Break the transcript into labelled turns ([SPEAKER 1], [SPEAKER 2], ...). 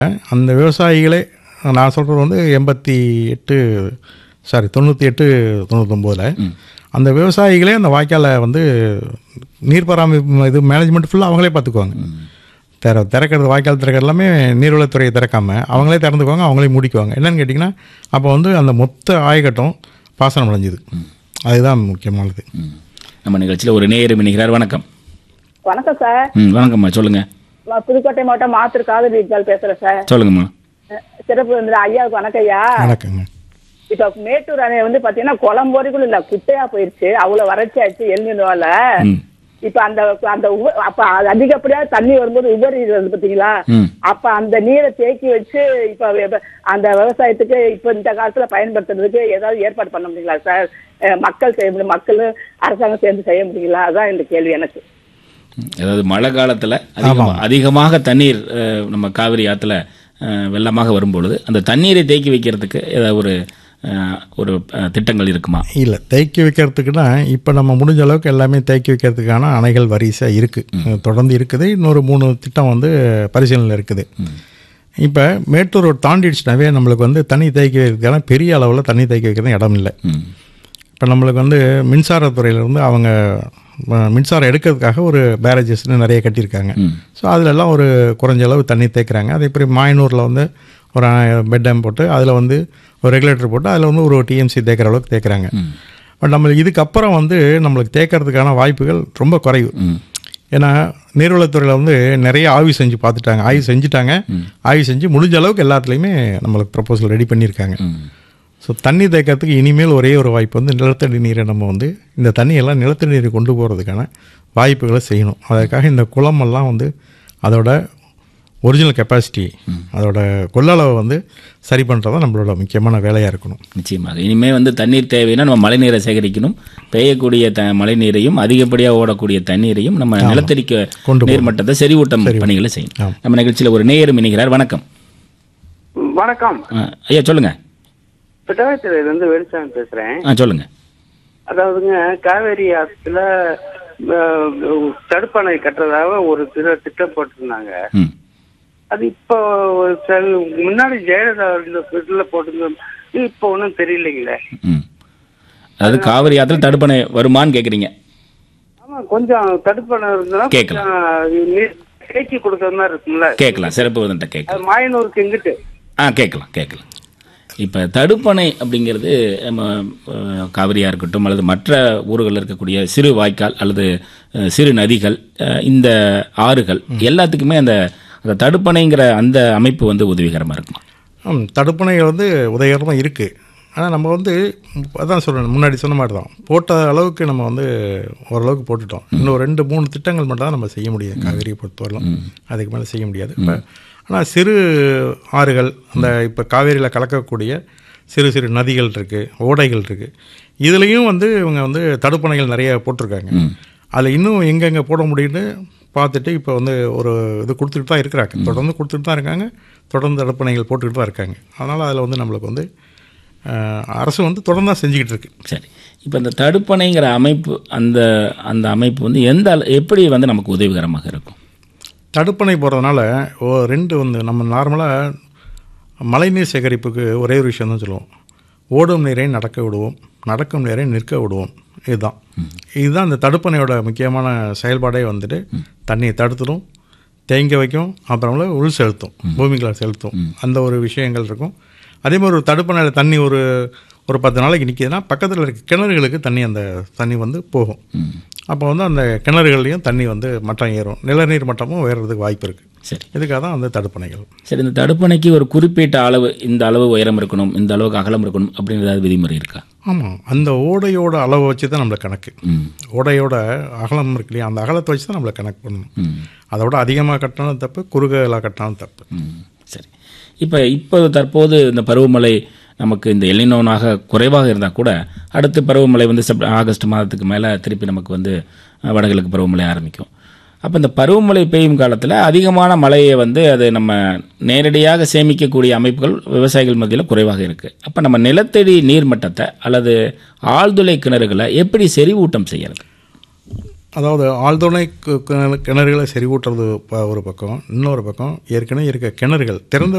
[SPEAKER 1] அந்த விவசாயிகளே நான் சொல்கிறது வந்து எண்பத்தி எட்டு சாரி தொண்ணூற்றி எட்டு தொண்ணூத்தொம்போதில் அந்த விவசாயிகளே அந்த வாய்க்காலை வந்து நீர் பராமரிப்பு இது மேனேஜ்மெண்ட் ஃபுல்லாக அவங்களே பார்த்துக்குவாங்க திற திறக்கிறது வாய்க்கால் திறக்கிறது எல்லாமே நீர்வளத்துறையை திறக்காம அவங்களே திறந்துக்குவாங்க அவங்களே மூடிக்குவாங்க என்னன்னு கேட்டிங்கன்னா அப்போ வந்து அந்த மொத்த ஆயக்கட்டம் பாசனம் அடைஞ்சுது அதுதான் முக்கியமானது
[SPEAKER 2] ம். நம்ம நிகழ்ச்சியில் ஒரு நேயர் இணைகிறார் வணக்கம்
[SPEAKER 3] வணக்கம் சார்
[SPEAKER 2] ம் வணக்கம்மா சொல்லுங்க
[SPEAKER 3] நான் புதுக்கோட்டை மாவட்டம் மாத்தூர் காதல் இக்பால் பேசுறேன் சார்
[SPEAKER 2] சொல்லுங்கம்மா
[SPEAKER 3] அஹ் சிறப்பு வந்து ஐயாவுக்கு வணக்கம் ஐயா
[SPEAKER 1] வணக்கங்க
[SPEAKER 3] இப்ப மேட்டூர் அணை வந்து பாத்தீங்கன்னா குளம் வரைக்கும் இல்ல குட்டையா போயிருச்சு அவ்வளவு வறட்சி ஆச்சு எல்நினோல
[SPEAKER 2] ம்
[SPEAKER 3] இப்ப அந்த அந்த உப- அப்ப அது அதிகப்படியா தண்ணி வரும்போது உபரி வருது பாத்தீங்களா
[SPEAKER 2] ம்
[SPEAKER 3] அப்ப அந்த நீரை தேக்கி வச்சு இப்ப வெ- அந்த விவசாயத்துக்கு இப்ப இந்த காலத்துல பயன்படுத்துறதுக்கு ஏதாவது ஏற்பாடு பண்ண முடியுங்களா சார் அஹ் மக்கள் செய்ய முடியும் மக்களும் அரசாங்கம் சேர்ந்து செய்ய முடியுங்களா அதான் இந்த கேள்வி எனக்கு
[SPEAKER 2] அதாவது மழை காலத்தில் அதிகமாக அதிகமாக தண்ணீர் அஹ், நம்ம காவிரி ஆற்றுல அஹ், வெள்ளமாக வரும்பொழுது அந்த தண்ணீரை தேக்கி வைக்கிறதுக்கு ஏதாவது ஒரு அஹ், ஒரு அஹ், திட்டங்கள் இருக்குமா
[SPEAKER 1] இல்லை தேக்கி வைக்கிறதுக்குன்னா இப்போ நம்ம முடிஞ்ச அளவுக்கு எல்லாமே தேக்கி வைக்கிறதுக்கான அணைகள் வரிசையாக இருக்குது தொடர்ந்து இருக்குது இன்னொரு மூணு திட்டம் வந்து பரிசீலனையில் இருக்குது இப்போ மேட்டூர் ரோடு தாண்டிடுச்சுனாவே நம்மளுக்கு வந்து தண்ணி தேக்கி வைக்கிறதுக்கான பெரிய அளவில் தண்ணி தேக்கி வைக்கிறது இடம் இல்லை
[SPEAKER 2] ம்
[SPEAKER 1] இப்போ நம்மளுக்கு வந்து மின்சாரத்துறையிலேருந்து அவங்க அஹ், மின்சாரம் எடுக்கிறதுக்காக ஒரு பேரேஜஸ்னு நிறைய கட்டியிருக்காங்க
[SPEAKER 2] ம்.
[SPEAKER 1] ஸோ அதிலெல்லாம் ஒரு குறைஞ்ச அளவு தண்ணி தேய்க்கிறாங்க அதே மாதிரி மாயனூரில் வந்து ஒரு பெட் டேம் போட்டு அதில் வந்து ஒரு ரெகுலேட்டர் போட்டு அதில் வந்து ஒரு டிஎம்சி தேய்க்கிற அளவுக்கு தேய்க்கிறாங்க பட் நம்மளுக்கு இதுக்கப்புறம் வந்து நம்மளுக்கு தேய்க்கிறதுக்கான வாய்ப்புகள் ரொம்ப குறைவு
[SPEAKER 2] ம்
[SPEAKER 1] ஏன்னா நீர்வளத்துறையில் வந்து நிறைய ஆய்வு செஞ்சு பார்த்துட்டாங்க ஆய்வு செஞ்சுட்டாங்க ஆய்வு செஞ்சு முடிஞ்ச அளவுக்கு எல்லாத்துலேயுமே நம்மளுக்கு ப்ரப்போசல் ரெடி பண்ணியிருக்காங்க
[SPEAKER 2] ம்
[SPEAKER 1] ஸோ தண்ணி தேக்கிறதுக்கு இனிமேல் ஒரே ஒரு வாய்ப்பு வந்து நிலத்தடி நீரை நம்ம வந்து இந்த தண்ணியெல்லாம் நிலத்தடி நீரை கொண்டு போகிறதுக்கான வாய்ப்புகளை செய்யணும் அதற்காக இந்த குளமெல்லாம் வந்து அதோட ஒரிஜினல் கெப்பாசிட்டி அதோட கொள்ளளவை வந்து சரி பண்ணுறது தான் நம்மளோட முக்கியமான வேலையாக இருக்கணும்
[SPEAKER 2] நிச்சயமாக இனிமே வந்து தண்ணீர் தேவைன்னா நம்ம மழைநீரை சேகரிக்கணும் பெய்யக்கூடிய த மழைநீரையும் அதிகப்படியாக ஓடக்கூடிய தண்ணீரையும் நம்ம நிலத்தடிக்க
[SPEAKER 1] கொண்டு
[SPEAKER 2] நீர்மட்டத்தை செறிவூட்டம் பணிகளை செய்யணும் நம்ம நிகழ்ச்சியில் ஒரு நேயரும் இணைகிறார் வணக்கம்
[SPEAKER 4] வணக்கம்
[SPEAKER 2] ஆ, ஐயா சொல்லுங்க
[SPEAKER 4] பிட்டாயத்தில இருந்து வெளிச்சாமி பேசுறேன்
[SPEAKER 2] ஆ சொல்லுங்க
[SPEAKER 4] அதாவதுங்க காவேரி ஆத்துல அஹ், தடுப்பணை கட்டுறதாக ஒரு சில திட்டம் போட்டிருந்தாங்க
[SPEAKER 2] ம்
[SPEAKER 4] அது இப்போ ஒரு சில- முன்னாடி ஜெயலலிதா இந்த இதுல போட்டிருந்தோம் இப்போ ஒன்றும் தெரியலைங்களே
[SPEAKER 2] ம் அதாவது காவிரி ஆற்றில் தடுப்பணை வருமான்னு கேட்குறீங்க
[SPEAKER 4] ஆமா கொஞ்சம் தடுப்பணை இருந்தா
[SPEAKER 2] கேட்கலாம்.
[SPEAKER 4] கொஞ்சம் நீர் தேக்கி கொடுக்கற மாதிரி இருக்கும்ல
[SPEAKER 2] கேட்கலாம் சிறப்பு விதன்ட்ட கேட்கலாம்
[SPEAKER 4] அது மாயனூருக்கு எங்கிட்டு
[SPEAKER 2] ஆ கேட்கலாம் கேட்கலாம் இப்போ தடுப்பணை அப்படிங்கிறது நம்ம அஹ், காவிரியா இருக்கட்டும் அல்லது மற்ற ஊர்களில் இருக்கக்கூடிய சிறு வாய்க்கால் அல்லது அஹ், சிறு நதிகள் அஹ், இந்த ஆறுகள் எல்லாத்துக்குமே அந்த அந்த தடுப்பணைங்கிற அந்த அமைப்பு வந்து உதவிகரமாக இருக்குமா
[SPEAKER 1] ம், தடுப்பணைகள் வந்து உதயகரமாக இருக்குது ஆனால் நம்ம வந்து அதான் சொல்கிறேன் முன்னாடி சொன்ன மாதிரி தான் போட்ட அளவுக்கு நம்ம வந்து ஓரளவுக்கு போட்டுட்டோம் இன்னும் ரெண்டு மூணு திட்டங்கள் மட்டும் தான் நம்ம செய்ய முடியும் காவிரியை பொறுத்தவரையிலும் அதுக்கு மேலே செய்ய முடியாது இப்போ ஆனால் சிறு ஆறுகள் அந்த இப்போ காவேரியில் கலக்கக்கூடிய சிறு சிறு நதிகள் இருக்குது ஓடைகள் இருக்குது இதுலேயும் வந்து இவங்க வந்து தடுப்பணைகள் நிறைய போட்டிருக்காங்க அதில் இன்னும் எங்கெங்கே போட முடியும்னு பார்த்துட்டு இப்போ வந்து ஒரு இது கொடுத்துட்டு தான் இருக்கிறாங்க தொடர்ந்து கொடுத்துட்டு தான் இருக்காங்க தொடர்ந்து தடுப்பணைகள் போட்டுக்கிட்டு தான் இருக்காங்க அதனால் அதில் வந்து நம்மளுக்கு வந்து அஹ், அரசு வந்து தொடர்ந்து தான் செஞ்சுக்கிட்டு இருக்கு
[SPEAKER 2] சரி இப்போ இந்த தடுப்பணைங்கிற அமைப்பு அந்த அந்த அமைப்பு வந்து எந்த அள- எப்படி வந்து நமக்கு உதவிகரமாக இருக்கும்
[SPEAKER 1] தடுப்பணை போகிறதுனால ஓ ரெண்டு வந்து நம்ம நார்மலாக மழைநீர் சேகரிப்புக்கு ஒரே ஒரு விஷயம் தான் சொல்லுவோம் ஓடும் நீரை நடக்க விடுவோம் நடக்கும் நீரை நிற்க விடுவோம் இதுதான் இதுதான் இந்த தடுப்பணையோட முக்கியமான செயல்பாடே வந்துட்டு தண்ணியை தடுத்துடும் தேங்க வைக்கும் அப்புறமேல உள் செலுத்தும் பூமிக்குள்ள செலுத்தும் அந்த ஒரு விஷயங்கள் இருக்கும் அதே மாதிரி ஒரு தடுப்பணையில் தண்ணி ஒரு ஒரு பத்து நாளைக்கு நிற்கிதுன்னா பக்கத்தில் இருக்க கிணறுகளுக்கு தண்ணி அந்த தண்ணி வந்து போகும் அப்போ வந்து அந்த கிணறுகள்லையும் தண்ணி வந்து மட்டம் ஏறும் நிலநீர் மட்டமும் உயர்றதுக்கு வாய்ப்பு இருக்குது
[SPEAKER 2] சரி
[SPEAKER 1] இதுக்காக தான் அந்த தடுப்பணைகள்
[SPEAKER 2] சரி இந்த தடுப்பணைக்கு ஒரு குறிப்பிட்ட அளவு இந்த அளவு உயரம் இருக்கணும் இந்த அளவுக்கு அகலம் இருக்கணும் அப்படின்னு ஏதாவது விதிமுறை இருக்கா
[SPEAKER 1] ஆமாம் அந்த ஓடையோட அளவை வச்சு தான் நம்மளுக்கு கணக்கு
[SPEAKER 2] ம்
[SPEAKER 1] ஓடையோட அகலம் இருக்கு இல்லையா அந்த அகலத்தை வச்சு தான் நம்மளை கணக்கு பண்ணணும்
[SPEAKER 2] ம்
[SPEAKER 1] அதோட அதிகமாக கட்டினாலும் தப்பு குறுகலாக கட்டினாலும் தப்பு
[SPEAKER 2] ம், சரி இப்போ இப்போ தற்போது இந்த பருவமழை நமக்கு இந்த எல்லினோனாக குறைவாக இருந்தால் கூட அடுத்து பருவமழை வந்து செப்ட ஆகஸ்ட் மாதத்துக்கு மேலே திருப்பி நமக்கு வந்து அஹ், வடகிழக்கு பருவமழை ஆரம்பிக்கும் அப்போ இந்த பருவமழை பெய்யும் காலத்தில் அதிகமான மழையை வந்து அது நம்ம நேரடியாக சேமிக்கக்கூடிய அமைப்புகள் விவசாயிகள் மத்தியில் குறைவாக இருக்குது அப்போ நம்ம நிலத்தடி நீர்மட்டத்தை அல்லது ஆழ்துளை கிணறுகளை எப்படி செறிவூட்டம் செய்யறது
[SPEAKER 1] அதாவது ஆழ்துணை கு- கிணறு- கிணறுகளை செறிவூட்டுறது ப- ஒரு பக்கம் இன்னொரு பக்கம் ஏற்கனவே இருக்க கிணறுகள் திறந்த